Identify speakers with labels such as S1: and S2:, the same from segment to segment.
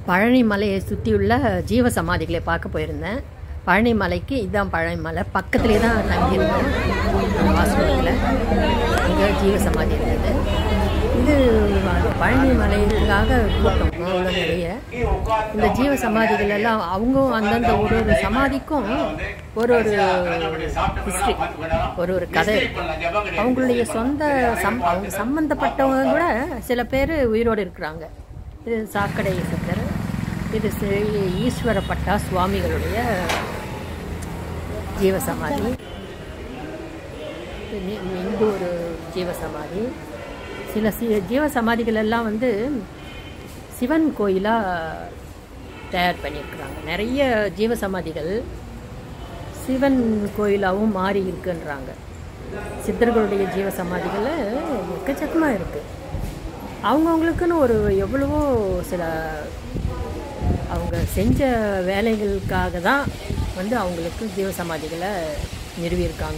S1: பழனி மலையை சுற்றியுள்ள ஜீவ சமாதிகளை பார்க்க போயிருந்தேன் பழனி மலைக்கு இதுதான் பழனி மலை பக்கத்துலேயே தான் தங்கியிருந்தோம் வாசகத்தில் அங்கே ஜீவ சமாதி இருந்தது இது பழனி மலைக்காக கூட்டம் அவ்வளோ நிறைய இந்த ஜீவ சமாதிகள் எல்லாம் அவங்க அந்தந்த ஒரு ஒரு சமாதிக்கும் ஒரு ஒரு ஹிஸ்ட்ரி ஒரு ஒரு கதை இருக்கு. அவங்களுடைய சொந்த சம் அவங்க சம்பந்தப்பட்டவங்க கூட சில பேர் உயிரோடு இருக்கிறாங்க இது சாக்கடை சித்தர் இது ஸ்ரீ ஈஸ்வரப்பட்டா சுவாமிகளுடைய ஜீவசமாதி இது இ- இங்கு ஒரு ஜீவசமாதி சில சி ஜீவசமாதிகள் எல்லாம் வந்து சிவன் கோயிலாக தயார் பண்ணியிருக்கிறாங்க நிறைய ஜீவசமாதிகள் சிவன் கோயிலாகவும் மாறி இருக்குன்றாங்க சித்தர்களுடைய ஜீவசமாதிகள் எக்கச்சக்கமாக இருக்குது அவங்கவுங்களுக்குன்னு ஒரு எவ்வளவோ சில அவங்க செஞ்ச வேலைகளுக்காக தான் வந்து அவங்களுக்கு ஜீவசமாதிகளை நிறுவியிருக்காங்க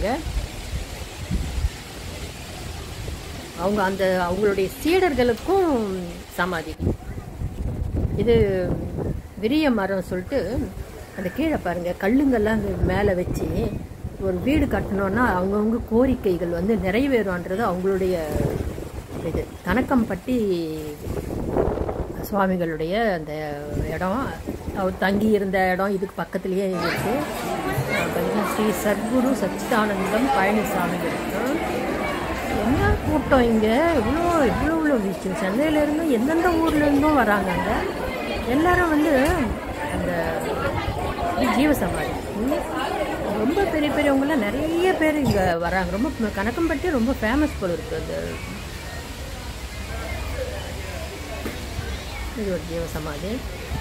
S1: அவங்க அந்த அவங்களுடைய சீடர்களுக்கும் சமாதி இது விரிய மரம் சொல்லிட்டு அந்த கீழே பாருங்க கல்லுங்கெல்லாம் அந்த மேலே வச்சு ஒரு வீடு கட்டணும்னா அவங்கவுங்க கோரிக்கைகள் வந்து நிறைவேறும்ன்றது அவங்களுடைய இது கணக்கம்பட்டி சுவாமிகளுடைய அந்த இடம் அவர் தங்கி இருந்த இடம் இதுக்கு பக்கத்துலேயே இருக்கு கொஞ்சம் ஸ்ரீ சத்குரு சச்சிதானந்தம் பழனிசாமிகள் என்ன கூட்டம் இங்கே இவ்வளோ இவ்வளோ இவ்வளோ விஷயம் சென்னையிலேருந்து எந்தெந்த ஊர்லேருந்தும் வராங்க அங்கே எல்லாரும் வந்து அந்த இது ஜீவசமாதி ம். ரொம்ப பெரிய பெரியவங்களாம் நிறைய பேர் இங்கே வராங்க ரொம்ப கணக்கம்பட்டி ரொம்ப ஃபேமஸ் போல இருக்கு அந்த இது ஒரு ஜீவசமாதி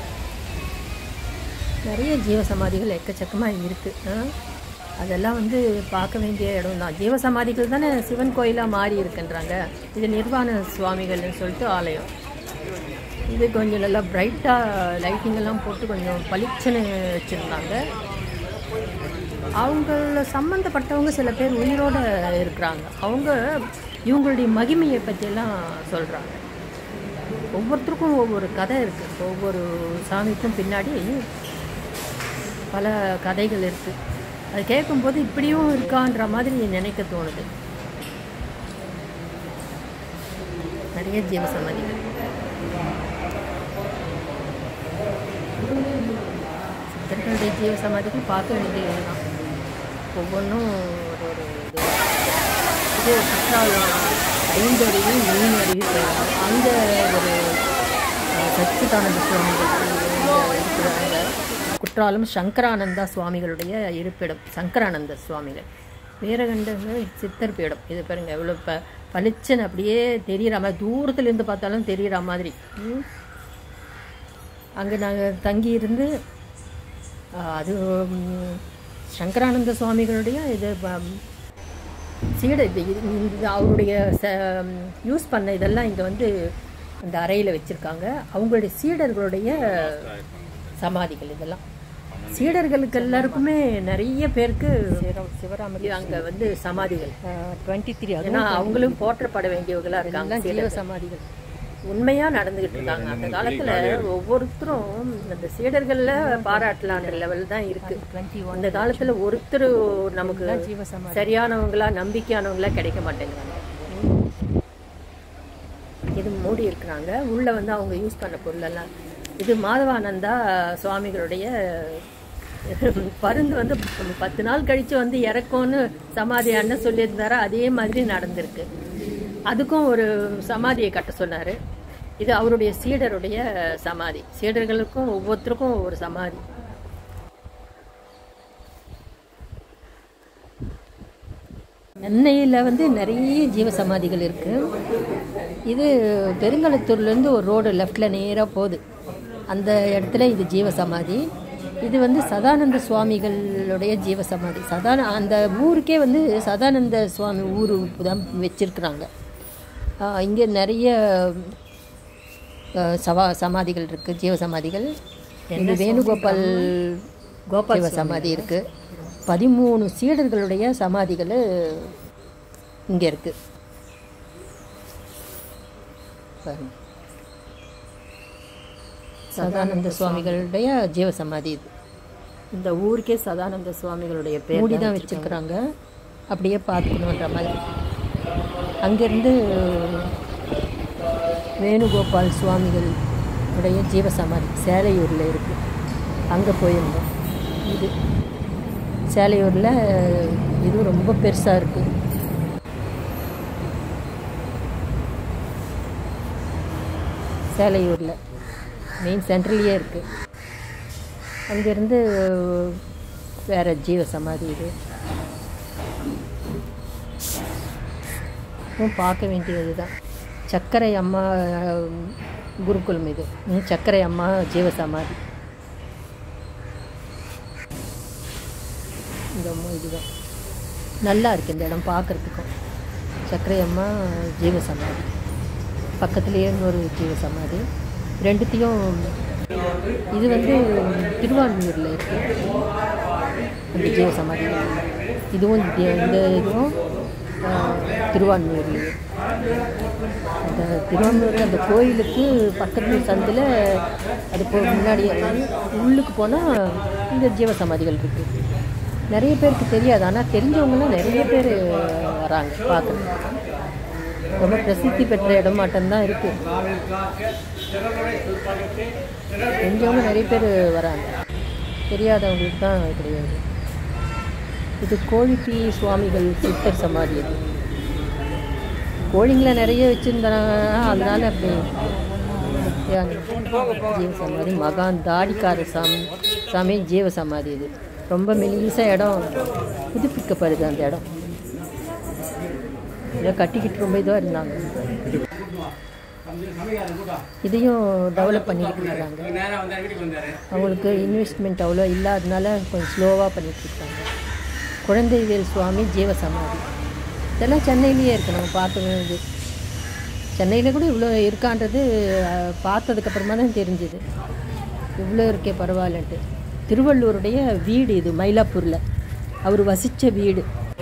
S1: நிறைய ஜீவசமாதிகள் எக்கச்சக்கமாக இருக்குது அதெல்லாம் வந்து பார்க்க வேண்டிய இடம் தான் ஜீவசமாதிகள் தானே சிவன் கோயிலாக மாறி இருக்குன்றாங்க இது நிர்வாண சுவாமிகள்னு சொல்லிட்டு ஆலயம் இது கொஞ்சம் நல்லா பிரைட்டாக லைட்டிங் எல்லாம் போட்டு கொஞ்சம் பளிச்சுன்னு வச்சுருந்தாங்க அவங்கள சம்மந்தப்பட்டவங்க சில பேர் உயிரோடு இருக்கிறாங்க அவங்க இவங்களுடைய மகிமையை பற்றியெல்லாம் சொல்கிறாங்க ஒவ்வொருத்தருக்கும் ஒவ்வொரு கதை இருக்குது ஒவ்வொரு சாமிக்கும் பின்னாடி பல கதைகள் இருக்குது அது கேட்கும்போது இப்படியும் இருக்கான்ற மாதிரி நினைக்க தோணுது நிறைய ஜீவசமாதிகள் சித்தர்களுடைய ஜீவசமாதிகள் பார்க்க வேண்டியது தான் ஒவ்வொன்றும் ஒரு ஒரு இது இது குற்றாலம் ஐந்தருவி மீன் அருவி போயிடும் அங்கே ஒரு அஹ், சச்சிதானந்த சுவாமிகள் இங்க இருக்கிறாங்க குற்றாலம் சங்கரானந்தா சுவாமிகளுடைய இருப்பிடம் சங்கரானந்த சுவாமிகள் வீரகண்ட சித்தர் பீடம் இது பாருங்க எவ்வளோ ப பளிச்சுன்னு அப்படியே தெரியிற மாதிரி தூரத்துல இருந்து பார்த்தாலும் தெரியிற மாதிரி ம். அங்கே நாங்கள் தங்கி இருந்து ஆஹ், அது ம், சங்கரானந்த சுவாமிகளுடைய இது ப- சீடை இது இது- இது அவருடைய ச யூஸ் பண்ண இதெல்லாம் இங்கே வந்து அந்த அறையில் வச்சுருக்காங்க அவங்களுடைய சீடர்களுடைய சமாதிகள் இதெல்லாம் சீடர்களுக்கு எல்லாருக்குமே நிறைய பேருக்கு சிவராமரி அங்கே வந்து சமாதிகள்
S2: டுவெண்ட்டி த்ரீ
S1: ஏன்னா அவங்களும் போற்றப்பட வேண்டியவங்களா இருக்காங்க ஜீவ சமாதிகள் உண்மையா நடந்துகிட்டு இருக்காங்க அந்த காலத்துல ஒவ்வொருத்தரும் அந்த சீடர்கள்ல பாராட்டலான்ற லெவல் தான் இருக்கு
S2: டுவெண்ட்டி
S1: அந்த காலத்துல ஒருத்தர் நமக்கு
S2: ஜீவ சமாதி
S1: சரியானவங்களா நம்பிக்கையானவங்களா கிடைக்க மாட்டேங்கிறாங்க இது மூடி இருக்கிறாங்க உள்ள வந்து அவங்க யூஸ் பண்ண பொருளெல்லாம் இது மாதவானந்தா சுவாமிகளுடைய பருந்து வந்து பத்து நாள் கழிச்சு வந்து இறக்கும்னு சமாதி அண்ணன் சொல்லியிருந்தாரு அதே மாதிரி நடந்திருக்கு அதுக்கும் ஒரு சமாதியை கட்ட சொன்னாரு இது அவருடைய சீடருடைய சமாதி சீடர்களுக்கும் ஒவ்வொருத்தருக்கும் ஒரு சமாதி சென்னையில் வந்து நிறைய ஜீவசமாதிகள் இருக்குது இது பெருங்கலத்தூர்லேருந்து ஒரு ரோடு லெஃப்டில் நேராக போகுது அந்த இடத்துல இது ஜீவசமாதி இது வந்து சதானந்த சுவாமிகளுடைய ஜீவசமாதி சதான அந்த ஊருக்கே வந்து சதானந்த சுவாமி ஊர் தான் வச்சிருக்கிறாங்க இங்கே நிறைய அஹ், சவா சமாதிகள் இருக்குது ஜீவசமாதிகள் இது வேணுகோபால் கோபால் சமாதி இருக்குது பதிமூணு சீடர்களுடைய சமாதிகள் இங்கே இருக்குது பாருங்க சதானந்த சுவாமிகளுடைய ஜீவ சமாதி இது
S2: இந்த ஊருக்கே சதானந்த சுவாமிகளுடைய பேர்
S1: மூடி தான் வச்சுருக்குறாங்க அப்படியே பார்த்துக்கணுன்ற மாதிரி அங்கேருந்து வேணுகோபால் சுவாமிகள் உடைய ஜீவசமாதி சேலையூரில் இருக்குது அங்கே போயிருந்தோம் இது சேலையூரில் இது ரொம்ப பெருசாக இருக்குது சேலையூரில் மெயின் சென்ட்ரல்லையே இருக்குது அங்கேருந்து வேறு ஜீவ சமாதி இது இதுவும் பார்க்க வேண்டியது தான் சர்க்கரை அம்மா அஹ், குருகுலம் இது ம், சர்க்கரை அம்மா ஜீவ சமாதி இந்த மு- இதுதான் நல்லா இருக்குது இந்த இடம் பார்க்குறதுக்கும் சர்க்கரை அம்மா ஜீவ சமாதி பக்கத்துலேயே இன்னொரு ஜீவ சமாதி ரெண்டுத்தையும் இது வந்து திருவான்மியூரில் இருக்குது அந்த ஜீவ சமாதி இதுவும் தி- இந்த இதுவும் ஆஹ், திருவான்மியூர்லேயே அந்த திருவான்மியூரில் அந்த கோயிலுக்கு பக்கத்து சந்தில் அது போ முன்னாடியே உள்ளுக்கு போனால் இந்த ஜீவ சமாதிகள் இருக்குது நிறைய பேருக்கு தெரியாது ஆனால் தெரிஞ்சவங்களாம் நிறைய பேர் வராங்க பார்க்குறதுக்கு ரொம்ப பிரசித்தி பெற்ற இடமாட்டம் தான் இருக்குது தெரிஞ்சவங்க நிறைய பேர் வராங்க தெரியாதவங்களுக்கு தான் கிடையாது இது கோழிப்பி சுவாமிகள் சித்தர் சமாதி இது கோழிங்களை நிறைய வச்சுருந்தாங்க அதனால அப்படி யாரு? ஜீவ சமாதி மகான் தாடிக்கார சாமி சாமி ஜீவ சமாதி இது ரொம்ப மெலிச இடம் புதுப்பிக்கப்படுது அந்த இடம் இதை கட்டிக்கிட்டு ரொம்ப இதுவாக இருந்தாங்க இதையும் டெவலப் பண்ணிக்கிட்டு இருக்காங்க அவங்களுக்கு இன்வெஸ்ட்மெண்ட் அவ்வளோ இல்லாதனால கொஞ்சம் ஸ்லோவாக பண்ணிட்டு இருக்காங்க குழந்தைவேல் சுவாமி ஜீவ சமாதி இதெல்லாம் சென்னையிலேயே இருக்கு நம்ம பார்க்க சென்னையில் கூட இவ்வளோ இருக்கான்றது அஹ், பார்த்ததுக்கப்புறமா தான் தெரிஞ்சுது இவ்வளோ இருக்கே பரவாயில்லன்ட்டு திருவள்ளூருடைய வீடு இது மயிலாப்பூரில் அவர் வசித்த வீடு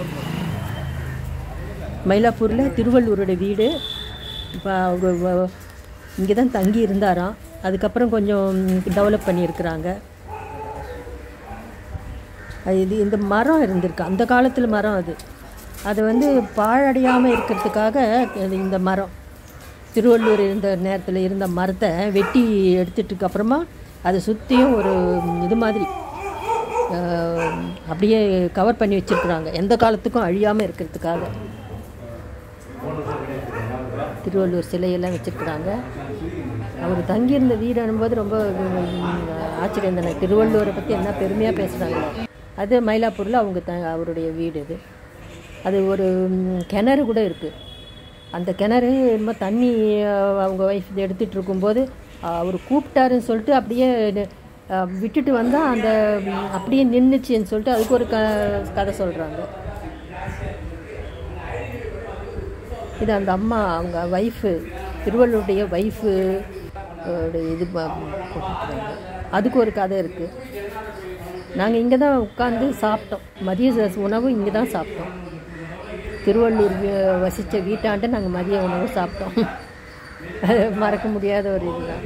S1: மயிலாப்பூரில் திருவள்ளூரோட வீடு இப்போ அவர் இங்கே தான் தங்கி இருந்தாராம் அதுக்கப்புறம் கொஞ்சம் டெவலப் பண்ணியிருக்கிறாங்க அது இது இந்த மரம் இருந்திருக்கு அந்த காலத்தில் மரம் அது அது வந்து பாழடையாமல் இருக்கிறதுக்காக அது இந்த மரம் திருவள்ளூர் இருந்த நேரத்தில் இருந்த மரத்தை வெட்டி எடுத்துட்டுக்கு அப்புறமா அதை சுற்றியும் ஒரு இது மாதிரி ஆஹ், அப்படியே கவர் பண்ணி வச்சிருக்கிறாங்க எந்த காலத்துக்கும் அழியாமல் இருக்கிறதுக்காக திருவள்ளூர் சிலையெல்லாம் வச்சுருக்குறாங்க அவர் தங்கியிருந்த வீடு அனும்போது ரொம்ப உம், ஆச்சரியம் தானே திருவள்ளூரை பற்றி என்ன பெருமையாக பேசுகிறாங்க அது மயிலாப்பூரில் அவங்க த அவருடைய வீடு இது அது ஒரு உம், கிணறு கூட இருக்குது அந்த கிணறு என்னமோ தண்ணி அஹ், அவங்க ஒய்ஃப் எடுத்துகிட்டு இருக்கும்போது அஹ், அவர் கூப்பிட்டாருன்னு சொல்லிட்டு அப்படியே அஹ், விட்டுட்டு வந்தால் அந்த உம், அப்படியே நின்றுச்சுன்னு சொல்லிட்டு அதுக்கு ஒரு க கதை சொல்கிறாங்க இது அந்த அம்மா அவங்க ஒய்ஃபு திருவள்ளுடைய ஒய்ஃபு இது ப- போட்டிருக்காங்க. அதுக்கு ஒரு கதை இருக்குது நாங்கள் இங்கே தான் உட்காந்து சாப்பிட்டோம் மதிய ச- உணவு இங்கே தான் சாப்பிட்டோம் திருவள்ளூர் வி- வசித்த வீட்டாண்ட நாங்கள் மதிய உணவு சாப்பிட்டோம் அது மறக்க முடியாத ஒரு இதுதான்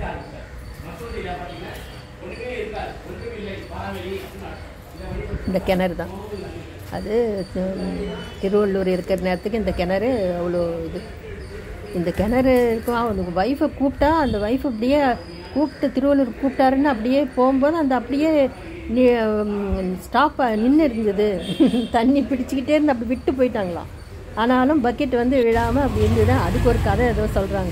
S1: இந்த கிணறு தான் அது தி- திருவள்ளூர் இருக்கிற நேரத்துக்கு இந்த கிணறு அவ்வளோ இது இந்த கிணறு இருக்கும் அவனுக்கு ஒய்ஃபை கூப்பிட்டா அந்த ஒய்ஃப் அப்படியே கூப்பிட்டு திருவள்ளூர் கூப்பிட்டாருன்னு அப்படியே போகும்போது அந்த அப்படியே ஸ்டாப் நின்று இருந்தது தண்ணி பிடிச்சிக்கிட்டே இருந்து அப்படி விட்டு போயிட்டாங்களாம் ஆனாலும் பக்கெட் வந்து விழாமல் அப்படி இருந்தது அதுக்கு ஒரு கதை ஏதோ சொல்கிறாங்க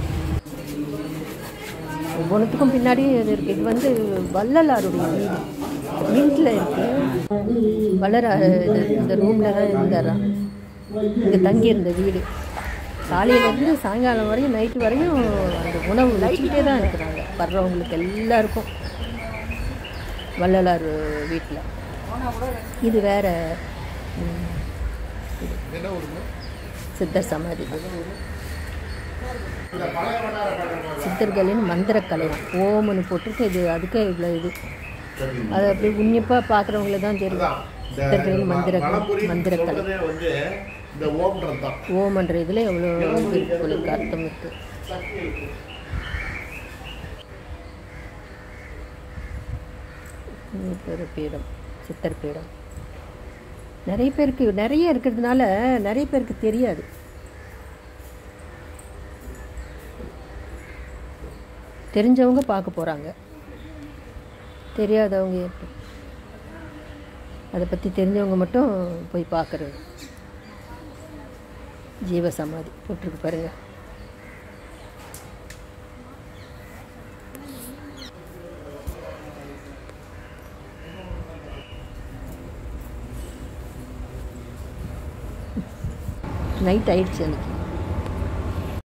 S1: ஒவ்வொன்றுத்துக்கும் பின்னாடி இது இருக்குது இது வந்து வள்ளலாருடைய வீடு வீட்டில் இருக்குது வள்ளலார் இது இந்த ரூமில் தான் இருந்தாராம் இங்கே தங்கியிருந்த வீடு காலையிலேருந்து சாயங்காலம் வரையும் நைட்டு வரையும் அந்த உணவு வச்சுக்கிட்டே தான் இருக்கிறாங்க வர்றவங்களுக்கு எல்லாருக்கும் வள்ளலார் வீட்டில் இது வேற ம், இது. சித்தர் சமாதி சித்தர்களின் மந்திரக்கலை ஓமனு போட்டுருக்கு இது அதுக்கு இவ்வளோ இது அது அப்படி உன்னிப்பாக பார்க்குறவங்களுக்கு தான் தெரியும் சித்தர்களின் மந்திர மந்திரக்கலை
S3: சொல்றதே வந்து இந்த ஓம்ன்றது தான்
S1: ஓமன்ற இதில் எவ்வளோ இது இருக்கு போல இருக்கு, அர்த்தம் இருக்குது இது ஒரு பீடம் சித்தர் பீடம் நிறைய பேருக்கு நிறைய இருக்கிறதுனால நிறைய பேருக்கு தெரியாது தெரிஞ்சவங்க பார்க்க போகிறாங்க தெரியாதவங்க எப்படி அதை பற்றி தெரிஞ்சவங்க மட்டும் போய் பார்க்குறது ஜீவ சமாதி போட்டிருக்கு பாருங்க நைட் ஆயிடுச்சு எனக்கு